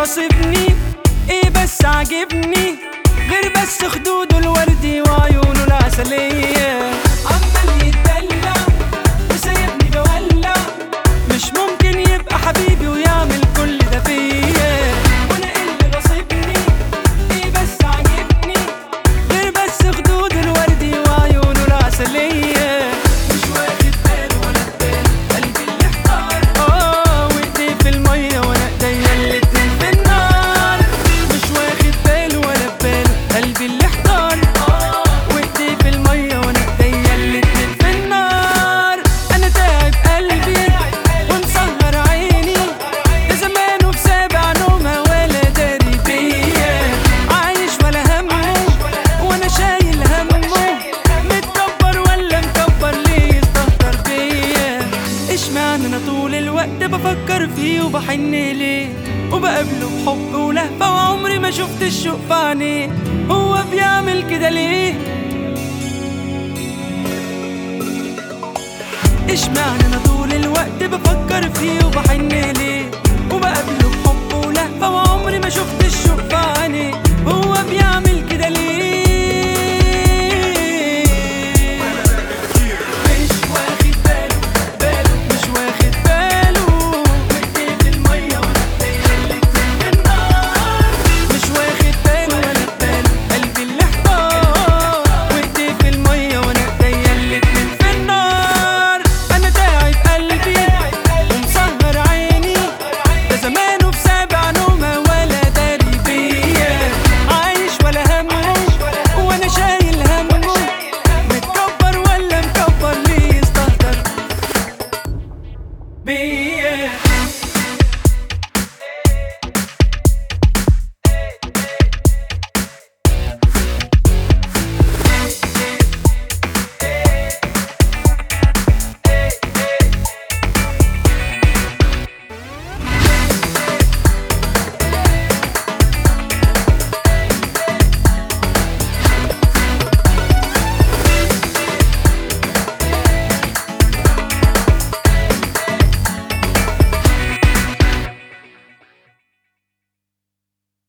غاصبني ايه بس عاجبني غير بس خدوده الوردي وعيونه العسلية عمال يتدلع وسايبني بولع مش ممكن يبقى حبيبي ويعمل كل ده فيا وانا إيه اللي غاصبني ايه بس عاجبني غير بس خدود الوردي وعيونه العسلية مش واخد باله ولا باله قلبي اللي احتار اه وايديه في المية وانا ايديا الاتنين في النار مش واخد باله ولا باله قلبي اللي احتار اه وايديه في المية وانا ايديا الاتنين في النار انا تعب قلبي ومسهر عيني ده زمانه في سابع نومة ولا داري بيا عايش ولا همه وانا شايل همه متكبر ولا مكبر ليه يستهتر بيا اشمعنى انا طول الوقت بفكر فيه وبحن ليه وبقابله بحب ولهفة وعمري ما شفت الشوق في عينيه هو بيعمل كده ليه اشمعنى انا طول الوقت بفكر فيه وبحن ليه وبقابله